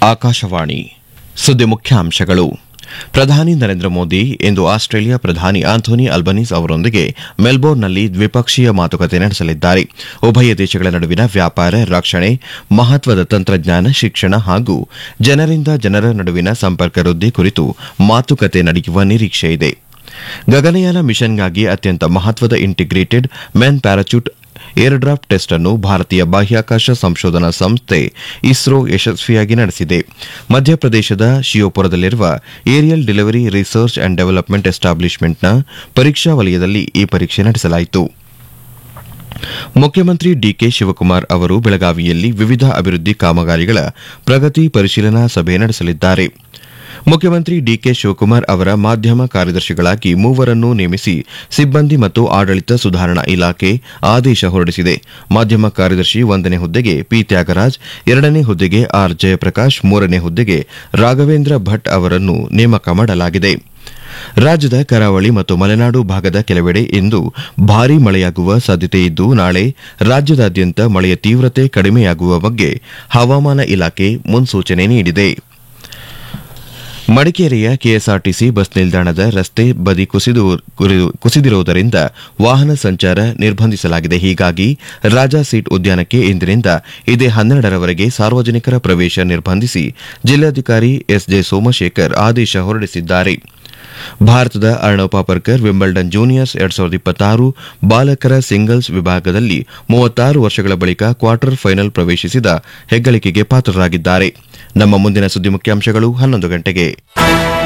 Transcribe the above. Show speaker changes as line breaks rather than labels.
ಆಕಾಶವಾಣಿ ಸುದ್ದಿ ಮುಖ್ಯಾಂಶಗಳು ಪ್ರಧಾನಿ ನರೇಂದ್ರ ಮೋದಿ ಇಂದು ಆಸ್ಟ್ರೇಲಿಯಾ ಪ್ರಧಾನಿ ಆಂಥೋನಿ ಅಲ್ಬನೀಸ್ ಅವರೊಂದಿಗೆ ಮೆಲ್ಬೋರ್ನ್ನಲ್ಲಿ ದ್ವಿಪಕ್ಷೀಯ ಮಾತುಕತೆ ನಡೆಸಲಿದ್ದಾರೆ ಉಭಯ ದೇಶಗಳ ನಡುವಿನ ವ್ಯಾಪಾರ ರಕ್ಷಣೆ ಮಹತ್ವದ ತಂತ್ರಜ್ಞಾನ ಶಿಕ್ಷಣ ಹಾಗೂ ಜನರಿಂದ ಜನರ ನಡುವಿನ ಸಂಪರ್ಕ ವೃದ್ಧಿ ಕುರಿತು ಮಾತುಕತೆ ನಡೆಯುವ ನಿರೀಕ್ಷೆಯಿದೆ ಗಗನಯಾನ ಮಿಷನ್ಗಾಗಿ ಅತ್ಯಂತ ಮಹತ್ವದ integrated main parachute airdrop test ಅನ್ನು ಭಾರತೀಯ ಬಾಹ್ಯಾಕಾಶ ಸಂಶೋಧನಾ ಸಂಸ್ಥೆ ಇಸ್ರೋ ಯಶಸ್ವಿಯಾಗಿ ನಡೆಸಿದೆ ಮಧ್ಯಪ್ರದೇಶದ ಶಿಯೋಪುರದಲ್ಲಿರುವ aerial delivery research and development ಎಸ್ಟಾಬ್ಲಿಷ್ಮೆಂಟ್ನ ಪರೀಕ್ಷಾ ವಲಯದಲ್ಲಿ ಈ ಪರೀಕ್ಷೆ ನಡೆಸಲಾಯಿತು ಮುಖ್ಯಮಂತ್ರಿ ಡಿಕೆ ಶಿವಕುಮಾರ್ ಅವರು ಬೆಳಗಾವಿಯಲ್ಲಿ ವಿವಿಧ ಅಭಿವೃದ್ಧಿ ಕಾಮಗಾರಿಗಳ ಪ್ರಗತಿ ಪರಿಶೀಲನಾ ಸಭೆ ನಡೆಸಲಿದ್ದಾರೆ ಮುಖ್ಯಮಂತ್ರಿ ಡಿಕೆ ಶಿವಕುಮಾರ್ ಅವರ ಮಾಧ್ಯಮ ಕಾರ್ಯದರ್ಶಿಗಳಾಗಿ ಮೂವರನ್ನು ನೇಮಿಸಿ ಸಿಬ್ಬಂದಿ ಮತ್ತು ಆಡಳಿತ ಸುಧಾರಣಾ ಇಲಾಖೆ ಆದೇಶ ಹೊರಡಿಸಿದೆ ಮಾಧ್ಯಮ ಕಾರ್ಯದರ್ಶಿ ಒಂದನೇ ಹುದ್ದೆಗೆ ಪಿ ತ್ಯಾಗರಾಜ್ ಎರಡನೇ ಹುದ್ದೆಗೆ ಆರ್ ಜಯಪ್ರಕಾಶ್ ಮೂರನೇ ಹುದ್ದೆಗೆ ರಾಘವೇಂದ್ರ ಭಟ್ ಅವರನ್ನು ನೇಮಕ ಮಾಡಲಾಗಿದೆ ರಾಜ್ಯದ ಕರಾವಳಿ ಮತ್ತು ಮಲೆನಾಡು ಭಾಗದ ಕೆಲವೆಡೆ ಇಂದು ಭಾರೀ ಮಳೆಯಾಗುವ ಸಾಧ್ಯತೆಯಿದ್ದು ನಾಳೆ ರಾಜ್ಯದಾದ್ಯಂತ ಮಳೆಯ ತೀವ್ರತೆ ಕಡಿಮೆಯಾಗುವ ಬಗ್ಗೆ ಹವಾಮಾನ ಇಲಾಖೆ ಮುನ್ಸೂಚನೆ ನೀಡಿದೆ ಮಡಿಕೇರಿಯ ಕೆಎಸ್ಆರ್ಟಿಸಿ ಬಸ್ ನಿಲ್ದಾಣದ ರಸ್ತೆ ಬದಿ ಕುಸಿದಿರುವುದರಿಂದ ವಾಹನ ಸಂಚಾರ ನಿರ್ಬಂಧಿಸಲಾಗಿದೆ ಹೀಗಾಗಿ ರಾಜಾ ಸೀಟ್ ಉದ್ಯಾನಕ್ಕೆ ಇಂದಿನಿಂದ ಇದೇ ಹನ್ನೆರಡರವರೆಗೆ ಸಾರ್ವಜನಿಕರ ಪ್ರವೇಶ ನಿರ್ಬಂಧಿಸಿ ಜಿಲ್ಲಾಧಿಕಾರಿ ಎಸ್ಜೆ ಸೋಮಶೇಖರ್ ಆದೇಶ ಹೊರಡಿಸಿದ್ದಾರೆ ಭಾರತದ ಅರ್ಣವ್ ಪಾಪರ್ಕರ್ ವಿಂಬಲ್ಡನ್ ಜೂನಿಯರ್ಸ್ ಎರಡ್ ಸಾವಿರದ ಇಪ್ಪತ್ತಾರು ಬಾಲಕರ ಸಿಂಗಲ್ಸ್ ವಿಭಾಗದಲ್ಲಿ ಮೂವತ್ತಾರು ವರ್ಷಗಳ ಬಳಿಕ ಕ್ವಾರ್ಟರ್ ಫೈನಲ್ ಪ್ರವೇಶಿಸಿದ ಹೆಗ್ಗಳಿಕೆಗೆ ಪಾತ್ರರಾಗಿದ್ದಾರೆ ನಮ್ಮ ಮುಂದಿನ ಸುದ್ದಿ ಮುಖ್ಯಾಂಶಗಳು ಹನ್ನೊಂದು ಗಂಟೆಗೆ